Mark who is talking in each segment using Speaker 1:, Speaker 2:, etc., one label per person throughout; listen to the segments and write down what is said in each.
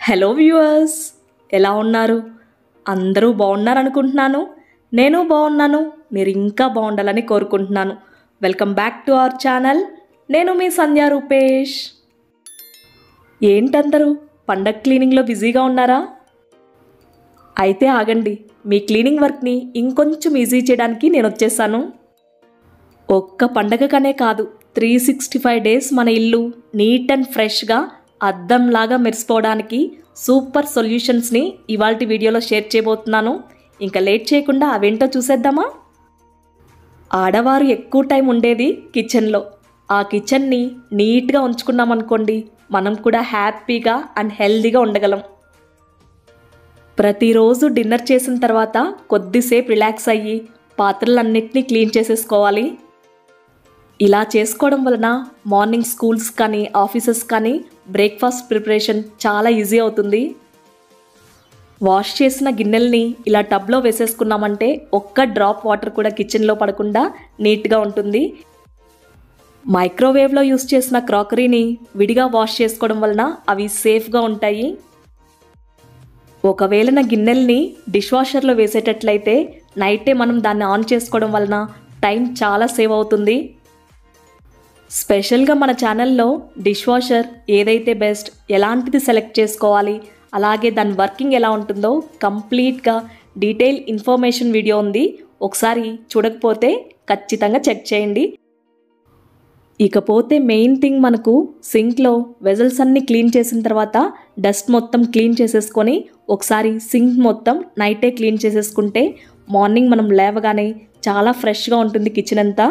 Speaker 1: hello viewers ఎలా ఉన్నారు అందరూ బాగున్నారు అనుకుంటున్నాను నేను బాగున్నాను మీరు ఇంకా బాగుండాలని కోరుకుంటున్నాను welcome back to our channel నేను మీ సంధ్యా రూపేష్ ఏంటందరూ పండగ క్లీనింగ్లో బిజీగా ఉన్నారా అయితే ఆగండి మీ క్లీనింగ్ వర్క్ని ఇంకొంచెం ఈజీ చేయడానికి నేను వచ్చేసాను ఒక్క పండగకనే కాదు త్రీ సిక్స్టీ ఫైవ్ డేస్ మన ఇల్లు నీట్ అండ్ ఫ్రెష్గా అద్దంలాగా మెరిసిపోవడానికి సూపర్ సొల్యూషన్స్ని ఇవాళ వీడియోలో షేర్ చేయబోతున్నాను ఇంకా లేట్ చేయకుండా అవేంటో చూసేద్దామా ఆడవారు ఎక్కువ టైం ఉండేది కిచెన్లో ఆ కిచెన్ని నీట్గా ఉంచుకున్నాం అనుకోండి మనం కూడా హ్యాపీగా అండ్ హెల్దీగా ఉండగలం ప్రతిరోజు డిన్నర్ చేసిన తర్వాత కొద్దిసేపు రిలాక్స్ అయ్యి పాత్రలన్నిటినీ క్లీన్ చేసేసుకోవాలి ఇలా చేసుకోవడం వలన మార్నింగ్ స్కూల్స్ కానీ ఆఫీసెస్ కానీ బ్రేక్ఫాస్ట్ ప్రిపరేషన్ చాలా ఈజీ అవుతుంది వాష్ చేసిన గిన్నెల్ని ఇలా టబ్లో వేసేసుకున్నామంటే ఒక్క డ్రాప్ వాటర్ కూడా కిచెన్లో పడకుండా నీట్గా ఉంటుంది మైక్రోవేవ్లో యూస్ చేసిన క్రాకరీని విడిగా వాష్ చేసుకోవడం వలన అవి సేఫ్గా ఉంటాయి ఒకవేళ నా గిన్నెల్ని డిష్ వాషర్లో వేసేటట్లయితే నైటే మనం దాన్ని ఆన్ చేసుకోవడం వలన టైం చాలా సేవ్ అవుతుంది స్పెషల్గా మన ఛానల్లో డిష్ వాషర్ ఏదైతే బెస్ట్ ఎలాంటిది సెలెక్ట్ చేసుకోవాలి అలాగే దాని వర్కింగ్ ఎలా ఉంటుందో కంప్లీట్గా డీటెయిల్ ఇన్ఫర్మేషన్ వీడియో ఉంది ఒకసారి చూడకపోతే ఖచ్చితంగా చెక్ చేయండి ఇకపోతే మెయిన్ థింగ్ మనకు సింక్లో వెజల్స్ అన్ని క్లీన్ చేసిన తర్వాత డస్ట్ మొత్తం క్లీన్ చేసేసుకొని ఒకసారి సింక్ మొత్తం నైటే క్లీన్ చేసేసుకుంటే మార్నింగ్ మనం లేవగానే చాలా ఫ్రెష్గా ఉంటుంది కిచెన్ అంతా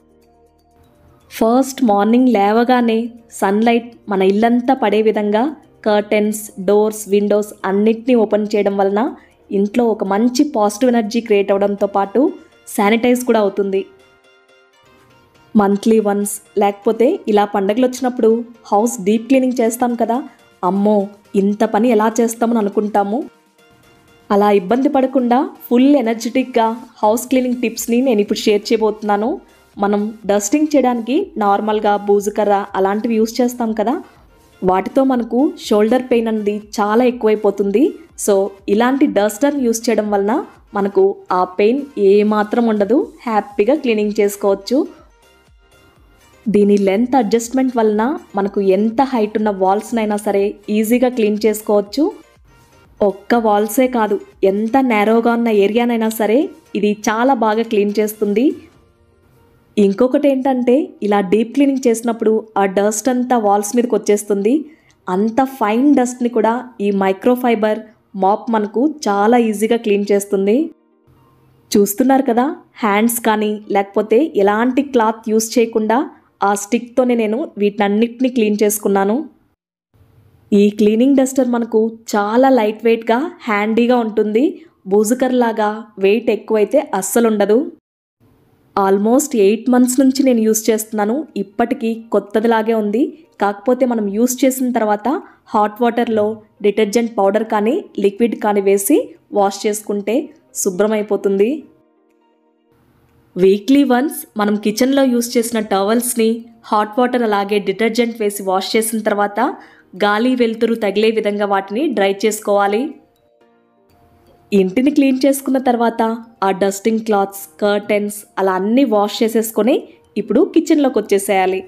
Speaker 1: ఫస్ట్ మార్నింగ్ లేవగానే సన్లైట్ మన ఇల్లంతా పడే విధంగా కర్టెన్స్ డోర్స్ విండోస్ అన్నిటినీ ఓపెన్ చేయడం వలన ఇంట్లో ఒక మంచి పాజిటివ్ ఎనర్జీ క్రియేట్ అవడంతో పాటు శానిటైజ్ కూడా అవుతుంది మంత్లీ వన్స్ లేకపోతే ఇలా పండగలు వచ్చినప్పుడు హౌస్ డీప్ క్లీనింగ్ చేస్తాం కదా అమ్మో ఇంత పని ఎలా చేస్తామని అనుకుంటాము అలా ఇబ్బంది పడకుండా ఫుల్ ఎనర్జెటిక్గా హౌస్ క్లీనింగ్ టిప్స్ని నేను ఇప్పుడు షేర్ చేయబోతున్నాను మనం డస్టింగ్ చేయడానికి నార్మల్గా బూజుకర్ర అలాంటివి యూస్ చేస్తాం కదా వాటితో మనకు షోల్డర్ పెయిన్ అనేది చాలా ఎక్కువైపోతుంది సో ఇలాంటి డస్టర్ యూస్ చేయడం వలన మనకు ఆ పెయిన్ ఏమాత్రం ఉండదు హ్యాపీగా క్లీనింగ్ చేసుకోవచ్చు దీని లెంత్ అడ్జస్ట్మెంట్ వలన మనకు ఎంత హైట్ ఉన్న వాల్స్నైనా సరే ఈజీగా క్లీన్ చేసుకోవచ్చు ఒక్క వాల్సే కాదు ఎంత నేరోగా ఉన్న ఏరియానైనా సరే ఇది చాలా బాగా క్లీన్ చేస్తుంది ఇంకొకటి ఏంటంటే ఇలా డీప్ క్లీనింగ్ చేసినప్పుడు ఆ డస్ట్ అంతా వాల్స్ మీదకి వచ్చేస్తుంది అంత ఫైన్ డస్ట్ని కూడా ఈ మైక్రోఫైబర్ మాప్ మనకు చాలా ఈజీగా క్లీన్ చేస్తుంది చూస్తున్నారు కదా హ్యాండ్స్ కానీ లేకపోతే ఎలాంటి క్లాత్ యూస్ చేయకుండా ఆ స్టిక్తోనే నేను వీటన్నిటిని క్లీన్ చేసుకున్నాను ఈ క్లీనింగ్ డస్టర్ మనకు చాలా లైట్ వెయిట్గా హ్యాండీగా ఉంటుంది బూజుకర్లాగా వెయిట్ ఎక్కువైతే అస్సలు ఉండదు ఆల్మోస్ట్ ఎయిట్ మంత్స్ నుంచి నేను యూస్ చేస్తున్నాను ఇప్పటికీ కొత్తదిలాగే ఉంది కాకపోతే మనం యూస్ చేసిన తర్వాత హాట్ వాటర్లో డిటర్జెంట్ పౌడర్ కానీ లిక్విడ్ కానీ వేసి వాష్ చేసుకుంటే శుభ్రమైపోతుంది వీక్లీ వన్స్ మనం కిచెన్లో యూస్ చేసిన టవల్స్ని హాట్ వాటర్ అలాగే డిటర్జెంట్ వేసి వాష్ చేసిన తర్వాత గాలి వెలుతురు తగిలే విధంగా వాటిని డ్రై చేసుకోవాలి ఇంటిని క్లీన్ చేసుకున్న తర్వాత ఆ డస్టింగ్ క్లాత్స్ కర్టెన్స్ అలా అన్నీ వాష్ చేసేసుకొని ఇప్పుడు కిచెన్లోకి వచ్చేసేయాలి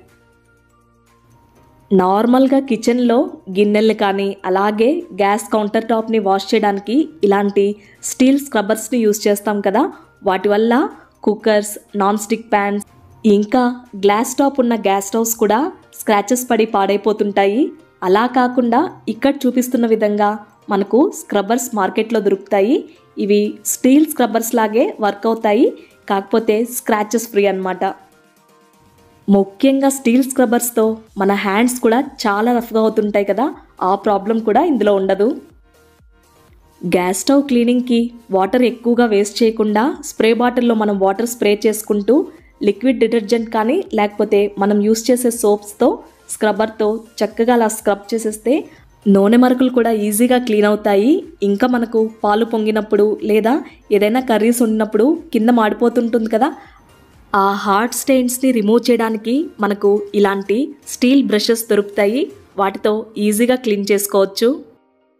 Speaker 1: నార్మల్గా కిచెన్లో గిన్నెలు కానీ అలాగే గ్యాస్ కౌంటర్ టాప్ని వాష్ చేయడానికి ఇలాంటి స్టీల్ స్క్రబ్బర్స్ని యూస్ చేస్తాం కదా వాటి వల్ల కుక్కర్స్ నాన్ స్టిక్ ప్యాన్స్ ఇంకా గ్లాస్ టాప్ ఉన్న గ్యాస్ స్టవ్స్ కూడా స్క్రాచెస్ పడి పాడైపోతుంటాయి అలా కాకుండా ఇక్కడ చూపిస్తున్న విధంగా మనకు స్క్రబ్బర్స్ మార్కెట్లో దొరుకుతాయి ఇవి స్టీల్ స్క్రబ్బర్స్ లాగే వర్క్ అవుతాయి కాకపోతే స్క్రాచెస్ ఫ్రీ అనమాట ముఖ్యంగా స్టీల్ స్క్రబ్బర్స్తో మన హ్యాండ్స్ కూడా చాలా రఫ్గా అవుతుంటాయి కదా ఆ ప్రాబ్లం కూడా ఇందులో ఉండదు గ్యాస్ స్టవ్ క్లీనింగ్కి వాటర్ ఎక్కువగా వేస్ట్ చేయకుండా స్ప్రే బాటిల్లో మనం వాటర్ స్ప్రే చేసుకుంటూ లిక్విడ్ డిటర్జెంట్ కానీ లేకపోతే మనం యూస్ చేసే సోప్స్తో స్క్రబ్బర్తో చక్కగా అలా స్క్రబ్ చేసేస్తే నూనె మరకలు కూడా ఈజీగా క్లీన్ అవుతాయి ఇంకా మనకు పాలు పొంగినప్పుడు లేదా ఏదైనా కర్రీస్ వండినప్పుడు కింద మాడిపోతుంటుంది కదా ఆ హార్డ్ స్టెయిన్స్ని రిమూవ్ చేయడానికి మనకు ఇలాంటి స్టీల్ బ్రషెస్ దొరుకుతాయి వాటితో ఈజీగా క్లీన్ చేసుకోవచ్చు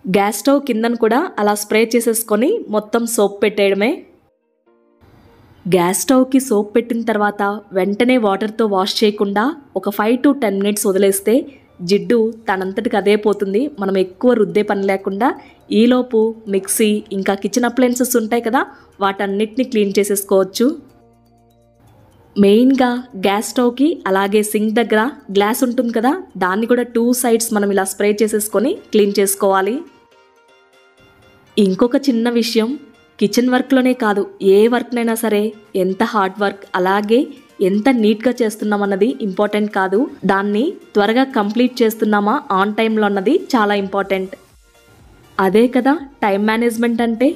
Speaker 1: గ్యాస్ స్టవ్ కిందను కూడా అలా స్ప్రే చేసేసుకొని మొత్తం సోప్ పెట్టేయడమే గ్యాస్ స్టవ్కి సోప్ పెట్టిన తర్వాత వెంటనే వాటర్తో వాష్ చేయకుండా ఒక ఫైవ్ టు టెన్ మినిట్స్ వదిలేస్తే జిడ్డు తనంతటికి అదే పోతుంది మనం ఎక్కువ రుద్దే పని లేకుండా ఈలోపు మిక్సీ ఇంకా కిచెన్ అప్లయన్సెస్ ఉంటాయి కదా వాటన్నిటిని క్లీన్ చేసేసుకోవచ్చు మెయిన్గా గ్యాస్ స్టవ్కి అలాగే సింక్ దగ్గర గ్లాస్ ఉంటుంది కదా దాన్ని కూడా టూ సైడ్స్ మనం ఇలా స్ప్రే చేసేసుకొని క్లీన్ చేసుకోవాలి ఇంకొక చిన్న విషయం కిచెన్ వర్క్లోనే కాదు ఏ వర్క్నైనా సరే ఎంత హార్డ్ వర్క్ అలాగే ఎంత నీట్గా చేస్తున్నామన్నది ఇంపార్టెంట్ కాదు దాన్ని త్వరగా కంప్లీట్ చేస్తున్నామా ఆన్ టైంలో అన్నది చాలా ఇంపార్టెంట్ అదే కదా టైం మేనేజ్మెంట్ అంటే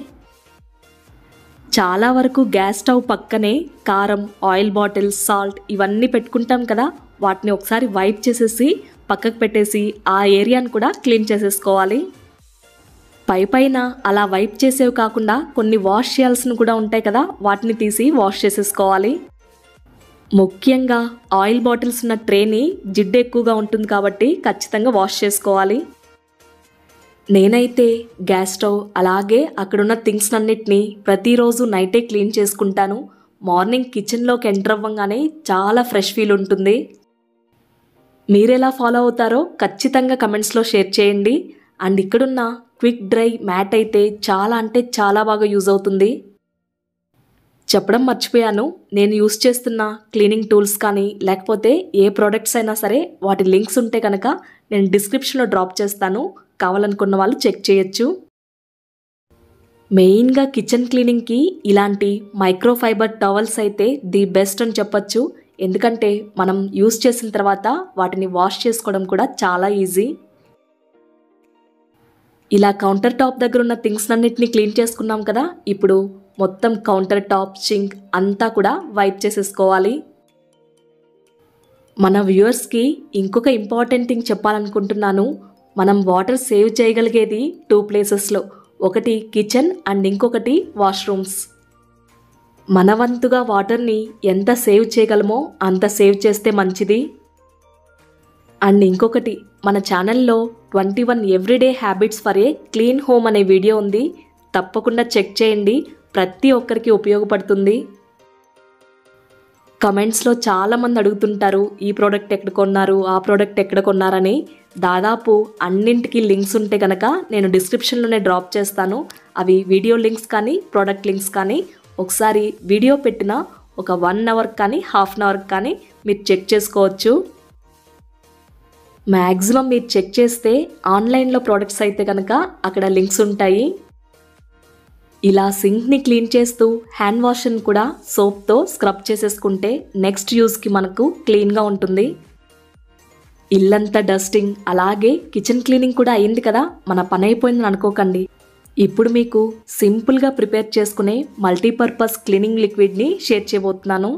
Speaker 1: చాలా వరకు గ్యాస్ స్టవ్ పక్కనే కారం ఆయిల్ బాటిల్ సాల్ట్ ఇవన్నీ పెట్టుకుంటాం కదా వాటిని ఒకసారి వైప్ చేసేసి పక్కకు పెట్టేసి ఆ ఏరియాను కూడా క్లీన్ చేసేసుకోవాలి పై పైన అలా వైప్ చేసేవి కాకుండా కొన్ని వాష్ చేయాల్సిన కూడా ఉంటాయి కదా వాటిని తీసి వాష్ చేసేసుకోవాలి ముఖ్యంగా ఆయిల్ బాటిల్స్ ఉన్న ట్రేని జిడ్డు ఎక్కువగా ఉంటుంది కాబట్టి ఖచ్చితంగా వాష్ చేసుకోవాలి నేనైతే గ్యాస్ స్టవ్ అలాగే అక్కడున్న థింగ్స్ అన్నిటినీ ప్రతిరోజు నైటే క్లీన్ చేసుకుంటాను మార్నింగ్ కిచెన్లోకి ఎంటర్ అవ్వగానే చాలా ఫ్రెష్ ఫీల్ ఉంటుంది మీరెలా ఫాలో అవుతారో ఖచ్చితంగా కమెంట్స్లో షేర్ చేయండి అండ్ ఇక్కడున్న క్విక్ డ్రై మ్యాట్ అయితే చాలా అంటే చాలా బాగా యూజ్ అవుతుంది చెప్పడం మర్చిపోయాను నేను యూస్ చేస్తున్న క్లీనింగ్ టూల్స్ కానీ లేకపోతే ఏ ప్రోడక్ట్స్ అయినా సరే వాటి లింక్స్ ఉంటే కనుక నేను డిస్క్రిప్షన్లో డ్రాప్ చేస్తాను కావాలనుకున్న వాళ్ళు చెక్ చేయొచ్చు మెయిన్గా కిచెన్ క్లీనింగ్కి ఇలాంటి మైక్రోఫైబర్ టవల్స్ అయితే ది బెస్ట్ అని చెప్పొచ్చు ఎందుకంటే మనం యూస్ చేసిన తర్వాత వాటిని వాష్ చేసుకోవడం కూడా చాలా ఈజీ ఇలా కౌంటర్ టాప్ దగ్గర ఉన్న థింగ్స్ అన్నిటిని క్లీన్ చేసుకున్నాం కదా ఇప్పుడు మొత్తం కౌంటర్ టాప్ సింక్ అంతా కూడా వైప్ చేసేసుకోవాలి మన వ్యూవర్స్కి ఇంకొక ఇంపార్టెంట్ థింగ్ చెప్పాలనుకుంటున్నాను మనం వాటర్ సేవ్ చేయగలిగేది టూ ప్లేసెస్లో ఒకటి కిచెన్ అండ్ ఇంకొకటి వాష్రూమ్స్ మన వంతుగా వాటర్ని ఎంత సేవ్ చేయగలమో అంత సేవ్ చేస్తే మంచిది అండ్ ఇంకొకటి మన ఛానల్లో twenty one everyday habits for a clean home అనే వీడియో ఉంది తప్పకుండా చెక్ చేయండి ప్రతి ఒక్కరికి ఉపయోగపడుతుంది కమెంట్స్లో చాలామంది అడుగుతుంటారు ఈ ప్రోడక్ట్ ఎక్కడ కొన్నారు ఆ ప్రోడక్ట్ ఎక్కడ కొన్నారని దాదాపు అన్నింటికి లింక్స్ ఉంటే కనుక నేను డిస్క్రిప్షన్లోనే డ్రాప్ చేస్తాను అవి వీడియో లింక్స్ కానీ ప్రోడక్ట్ లింక్స్ కానీ ఒకసారి వీడియో పెట్టిన ఒక వన్ అవర్ కానీ హాఫ్ అన్ అవర్ కానీ మీరు చెక్ చేసుకోవచ్చు మ్యాక్సిమం మీరు చెక్ చేస్తే ఆన్లైన్లో ప్రోడక్ట్స్ అయితే కనుక అక్కడ లింక్స్ ఉంటాయి ఇలా సింక్ని క్లీన్ చేస్తూ హ్యాండ్ వాష్ని కూడా సోప్తో స్క్రబ్ చేసేసుకుంటే నెక్స్ట్ యూస్కి మనకు క్లీన్గా ఉంటుంది ఇల్లంతా డస్టింగ్ అలాగే కిచెన్ క్లీనింగ్ కూడా అయింది కదా మన పని అయిపోయిందని అనుకోకండి ఇప్పుడు మీకు సింపుల్గా ప్రిపేర్ చేసుకునే మల్టీపర్పస్ క్లీనింగ్ లిక్విడ్ని షేర్ చేయబోతున్నాను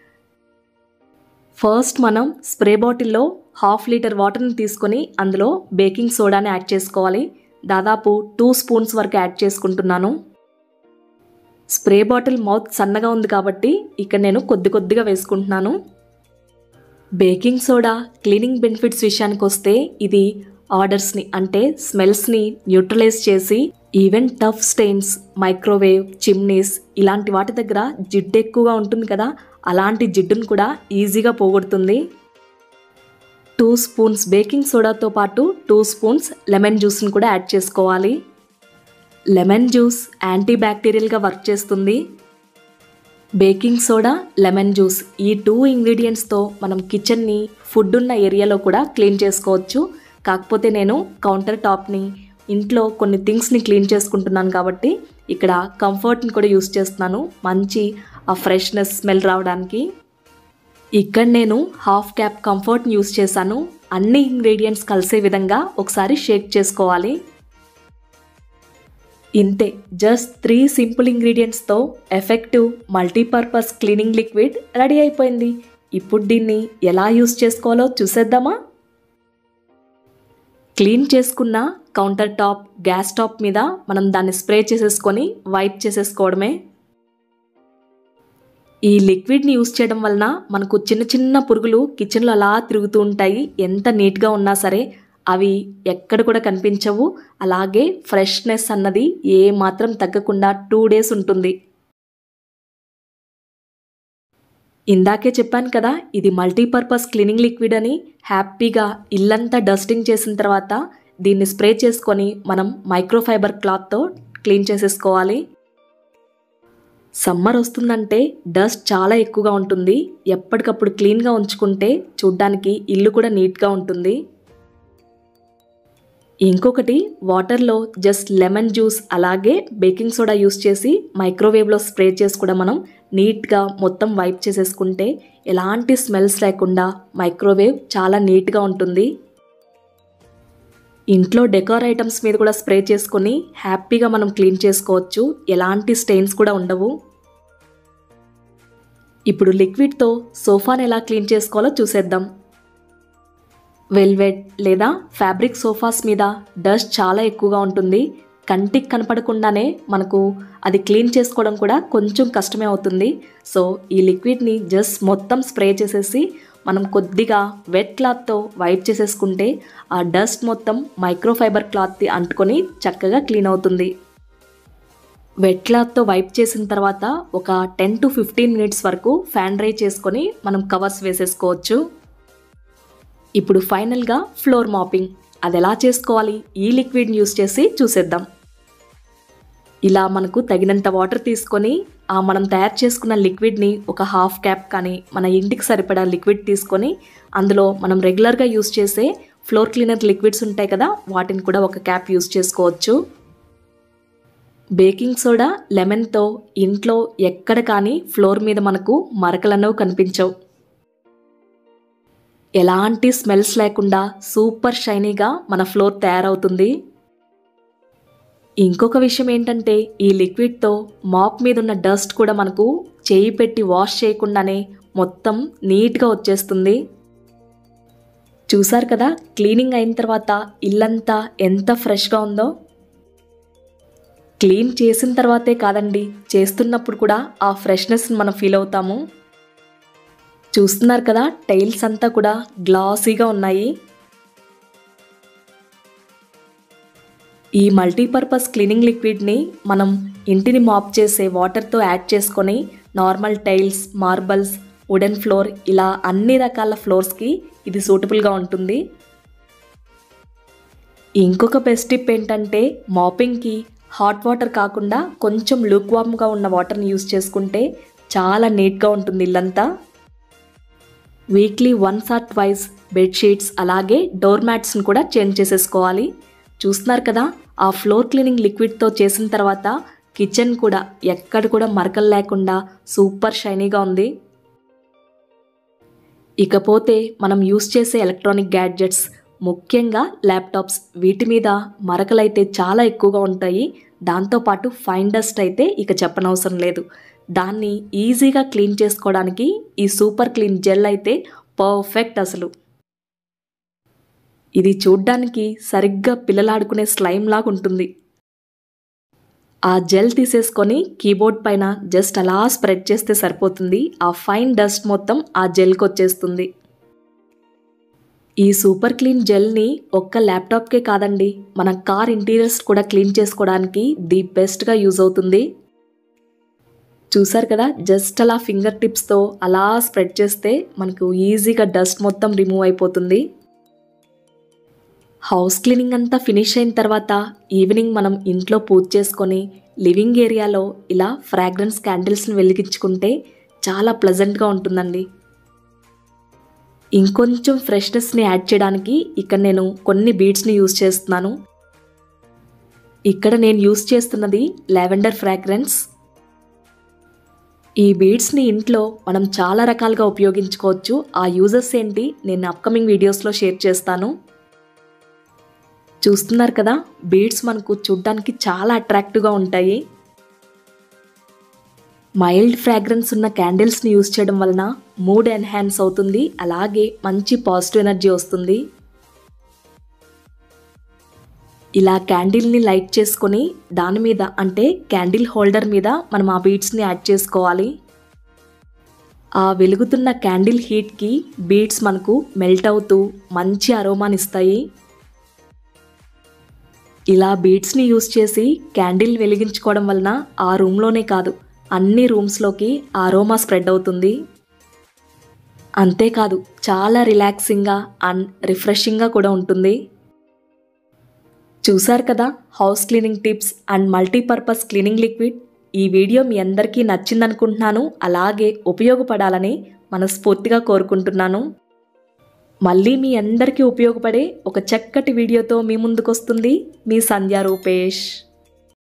Speaker 1: ఫస్ట్ మనం స్ప్రే బాటిల్లో హాఫ్ లీటర్ వాటర్ని తీసుకొని అందులో బేకింగ్ సోడాని యాడ్ చేసుకోవాలి దాదాపు టూ స్పూన్స్ వరకు యాడ్ చేసుకుంటున్నాను స్ప్రే బాటిల్ మౌత్ సన్నగా ఉంది కాబట్టి ఇక్కడ నేను కొద్ది కొద్దిగా వేసుకుంటున్నాను బేకింగ్ సోడా క్లీనింగ్ బెనిఫిట్స్ విషయానికి వస్తే ఇది ఆర్డర్స్ని అంటే స్మెల్స్ని న్యూట్రలైజ్ చేసి even tough stains microwave chimneys ఇలాంటి వాటి దగ్గర జిడ్డు ఎక్కువగా ఉంటుంది కదా అలాంటి జిడ్డును కూడా ఈజీగా పోగొడుతుంది టూ స్పూన్స్ బేకింగ్ సోడాతో పాటు టూ స్పూన్స్ లెమన్ జ్యూస్ని కూడా యాడ్ చేసుకోవాలి లెమన్ జ్యూస్ యాంటీ బ్యాక్టీరియల్గా వర్క్ చేస్తుంది బేకింగ్ సోడా లెమన్ జ్యూస్ ఈ టూ ఇంగ్రీడియంట్స్తో మనం కిచెన్ని ఫుడ్ ఉన్న ఏరియాలో కూడా క్లీన్ చేసుకోవచ్చు కాకపోతే నేను కౌంటర్ టాప్ని ఇంట్లో కొన్ని థింగ్స్ని క్లీన్ చేసుకుంటున్నాను కాబట్టి ఇక్కడ కంఫర్ట్ని కూడా యూస్ చేస్తున్నాను మంచి ఆ ఫ్రెష్నెస్ స్మెల్ రావడానికి ఇక్కడ నేను హాఫ్ క్యాప్ కంఫర్ట్ని యూస్ చేశాను అన్ని ఇంగ్రీడియంట్స్ కలిసే విధంగా ఒకసారి షేక్ చేసుకోవాలి ఇంతే జస్ట్ త్రీ సింపుల్ ఇంగ్రీడియంట్స్తో effective multipurpose cleaning liquid ready అయిపోయింది ఇప్పుడు దీన్ని ఎలా యూస్ చేసుకోవాలో చూసేద్దామా క్లీన్ చేసుకున్న కౌంటర్ టాప్ గ్యాస్ టాప్ మీద మనం దాన్ని స్ప్రే చేసేసుకొని వైప్ చేసేసుకోవడమే ఈ లిక్విడ్ని యూస్ చేయడం వలన మనకు చిన్న చిన్న పురుగులు కిచెన్లో అలా తిరుగుతూ ఉంటాయి ఎంత నీట్గా ఉన్నా సరే అవి ఎక్కడ కూడా కనిపించవు అలాగే ఫ్రెష్నెస్ అన్నది ఏ మాత్రం తగ్గకుండా టూ డేస్ ఉంటుంది ఇందాకే చెప్పాను కదా ఇది మల్టీపర్పస్ క్లీనింగ్ లిక్విడ్ అని హ్యాపీగా ఇల్లంతా డస్టింగ్ చేసిన తర్వాత దీన్ని స్ప్రే చేసుకొని మనం మైక్రోఫైబర్ క్లాత్తో క్లీన్ చేసేసుకోవాలి సమ్మర్ వస్తుందంటే డస్ట్ చాలా ఎక్కువగా ఉంటుంది ఎప్పటికప్పుడు క్లీన్గా ఉంచుకుంటే చూడ్డానికి ఇల్లు కూడా నీట్గా ఉంటుంది ఇంకొకటి వాటర్లో జస్ట్ లెమన్ జ్యూస్ అలాగే బేకింగ్ సోడా యూస్ చేసి మైక్రోవేవ్లో స్ప్రే చేసి కూడా మనం నీట్గా మొత్తం వైప్ చేసేసుకుంటే ఎలాంటి స్మెల్స్ లేకుండా మైక్రోవేవ్ చాలా నీట్గా ఉంటుంది ఇంట్లో డెకార్ ఐటమ్స్ మీద కూడా స్ప్రే చేసుకొని హ్యాపీగా మనం క్లీన్ చేసుకోవచ్చు ఎలాంటి స్టెయిన్స్ కూడా ఉండవు ఇప్పుడు లిక్విడ్తో సోఫాని ఎలా క్లీన్ చేసుకోవాలో చూసేద్దాం వెల్వెట్ లేదా ఫ్యాబ్రిక్ సోఫాస్ మీద డస్ట్ చాలా ఎక్కువగా ఉంటుంది కంటికి కనపడకుండానే మనకు అది క్లీన్ చేసుకోవడం కూడా కొంచెం కష్టమే అవుతుంది సో ఈ లిక్విడ్ని జస్ట్ మొత్తం స్ప్రే చేసేసి మనం కొద్దిగా వెట్ క్లాత్తో వైప్ చేసేసుకుంటే ఆ డస్ట్ మొత్తం మైక్రోఫైబర్ క్లాత్ది అంటుకొని చక్కగా క్లీన్ అవుతుంది వెట్ క్లాత్తో వైప్ చేసిన తర్వాత ఒక టెన్ టు ఫిఫ్టీన్ మినిట్స్ వరకు ఫ్యాన్ డ్రై చేసుకొని మనం కవర్స్ వేసేసుకోవచ్చు ఇప్పుడు ఫైనల్గా ఫ్లోర్ మాపింగ్ అది ఎలా చేసుకోవాలి ఈ లిక్విడ్ని యూస్ చేసి చూసేద్దాం ఇలా మనకు తగినంత వాటర్ తీసుకొని ఆ మనం తయారు చేసుకున్న లిక్విడ్ని ఒక హాఫ్ క్యాప్ కానీ మన ఇంటికి సరిపడా లిక్విడ్ తీసుకొని అందులో మనం రెగ్యులర్గా యూస్ చేసే ఫ్లోర్ క్లీనర్ లిక్విడ్స్ ఉంటాయి కదా వాటిని కూడా ఒక క్యాప్ యూస్ చేసుకోవచ్చు బేకింగ్ సోడా లెమన్తో ఇంట్లో ఎక్కడ కానీ ఫ్లోర్ మీద మనకు మరకలన్నవి కనిపించవు ఎలాంటి స్మెల్స్ లేకుండా సూపర్ షైనీగా మన ఫ్లోర్ తయారవుతుంది ఇంకొక విషయం ఏంటంటే ఈ లిక్విడ్తో మాప్ మీద ఉన్న డస్ట్ కూడా మనకు చేయి పెట్టి వాష్ చేయకుండానే మొత్తం నీట్గా వచ్చేస్తుంది చూసారు కదా క్లీనింగ్ అయిన తర్వాత ఇల్లంతా ఎంత ఫ్రెష్గా ఉందో క్లీన్ చేసిన తర్వాతే కాదండి చేస్తున్నప్పుడు కూడా ఆ ఫ్రెష్నెస్ని మనం ఫీల్ అవుతాము చూస్తున్నారు కదా టైల్స్ అంతా కూడా గ్లాసీగా ఉన్నాయి ఈ మల్టీపర్పస్ క్లీనింగ్ లిక్విడ్ని మనం ఇంటిని మాప్ చేసే వాటర్తో యాడ్ చేసుకొని normal tiles marbles wooden floor ఇలా అన్ని రకాల ఫ్లోర్స్కి ఇది సూటబుల్గా ఉంటుంది ఇంకొక బెస్ట్ టిప్ ఏంటంటే మాపింగ్కి హాట్ వాటర్ కాకుండా కొంచెం లూక్ వామ్గా ఉన్న వాటర్ని యూస్ చేసుకుంటే చాలా నీట్గా ఉంటుంది ఇల్లంతా weekly once or twice bedsheets అలాగే డోర్ మ్యాట్స్ని కూడా చేంజ్ చేసేసుకోవాలి చూస్తున్నారు కదా ఆ ఫ్లోర్ క్లీనింగ్ లిక్విడ్తో చేసిన తర్వాత కిచెన్ కూడా ఎక్కడ కూడా మరకలు లేకుండా సూపర్ షైనీగా ఉంది ఇకపోతే మనం యూస్ చేసే ఎలక్ట్రానిక్ గ్యాడ్జెట్స్ ముఖ్యంగా ల్యాప్టాప్స్ వీటి మీద మరకలైతే చాలా ఎక్కువగా ఉంటాయి దాంతోపాటు ఫైన్ డస్ట్ అయితే ఇక చెప్పనవసరం లేదు దాన్ని ఈజీగా క్లీన్ చేసుకోవడానికి ఈ సూపర్ క్లీన్ జెల్ అయితే పర్ఫెక్ట్ అసలు ఇది చూడ్డానికి సరిగ్గా పిల్లలాడుకునే స్లైమ్ లాగా ఉంటుంది ఆ జెల్ తీసేసుకొని కీబోర్డ్ పైన జస్ట్ అలా స్ప్రెడ్ చేస్తే సరిపోతుంది ఆ ఫైన్ డస్ట్ మొత్తం ఆ జెల్కి వచ్చేస్తుంది ఈ సూపర్ క్లీన్ జెల్ని ఒక్క ల్యాప్టాప్కే కాదండి మన కార్ ఇంటీరియర్స్ కూడా క్లీన్ చేసుకోవడానికి ది బెస్ట్గా యూజ్ అవుతుంది చూసారు కదా జస్ట్ అలా ఫింగర్ టిప్స్తో అలా స్ప్రెడ్ చేస్తే మనకు ఈజీగా డస్ట్ మొత్తం రిమూవ్ అయిపోతుంది హౌస్ క్లీనింగ్ అంతా ఫినిష్ అయిన తర్వాత ఈవినింగ్ మనం ఇంట్లో పూజ చేసుకొని లివింగ్ ఏరియాలో ఇలా ఫ్రాగ్రెన్స్ క్యాండిల్స్ని వెలిగించుకుంటే చాలా ప్లెజెంట్గా ఉంటుందండి ఇంకొంచెం ఫ్రెష్నెస్ని యాడ్ చేయడానికి ఇక్కడ నేను కొన్ని బీడ్స్ని యూస్ చేస్తున్నాను ఇక్కడ నేను యూస్ చేస్తున్నది లావెండర్ ఫ్రాగ్రెన్స్ ఈ బీడ్స్ని ఇంట్లో మనం చాలా రకాలుగా ఉపయోగించుకోవచ్చు ఆ యూజెస్ ఏంటి నేను అప్కమింగ్ వీడియోస్లో షేర్ చేస్తాను చూస్తున్నారు కదా బీడ్స్ మనకు చూడ్డానికి చాలా అట్రాక్టివ్గా ఉంటాయి మైల్డ్ ఫ్రాగ్రెన్స్ ఉన్న క్యాండిల్స్ని యూస్ చేయడం వలన మూడ్ ఎన్హాన్స్ అవుతుంది అలాగే మంచి పాజిటివ్ ఎనర్జీ వస్తుంది ఇలా క్యాండిల్ని లైట్ చేసుకొని దాని మీద అంటే క్యాండిల్ హోల్డర్ మీద మనం ఆ బీడ్స్ని యాడ్ చేసుకోవాలి ఆ వెలుగుతున్న క్యాండిల్ హీట్కి బీడ్స్ మనకు మెల్ట్ అవుతూ మంచి అరోమానిస్తాయి ఇలా బీడ్స్ని యూస్ చేసి క్యాండిల్ వెలిగించుకోవడం వలన ఆ రూమ్లోనే కాదు అన్ని రూమ్స్లోకి ఆరోమా స్ప్రెడ్ అవుతుంది అంతేకాదు చాలా రిలాక్సింగ్గా అండ్ రిఫ్రెషింగ్గా కూడా ఉంటుంది చూశారు కదా house cleaning tips and multipurpose cleaning liquid ఈ వీడియో మీ అందరికీ నచ్చిందనుకుంటున్నాను అలాగే ఉపయోగపడాలని మనస్ఫూర్తిగా కోరుకుంటున్నాను మళ్ళీ మీ అందరికీ ఉపయోగపడే ఒక చక్కటి వీడియోతో మీ ముందుకొస్తుంది మీ సంధ్యా రూపేష్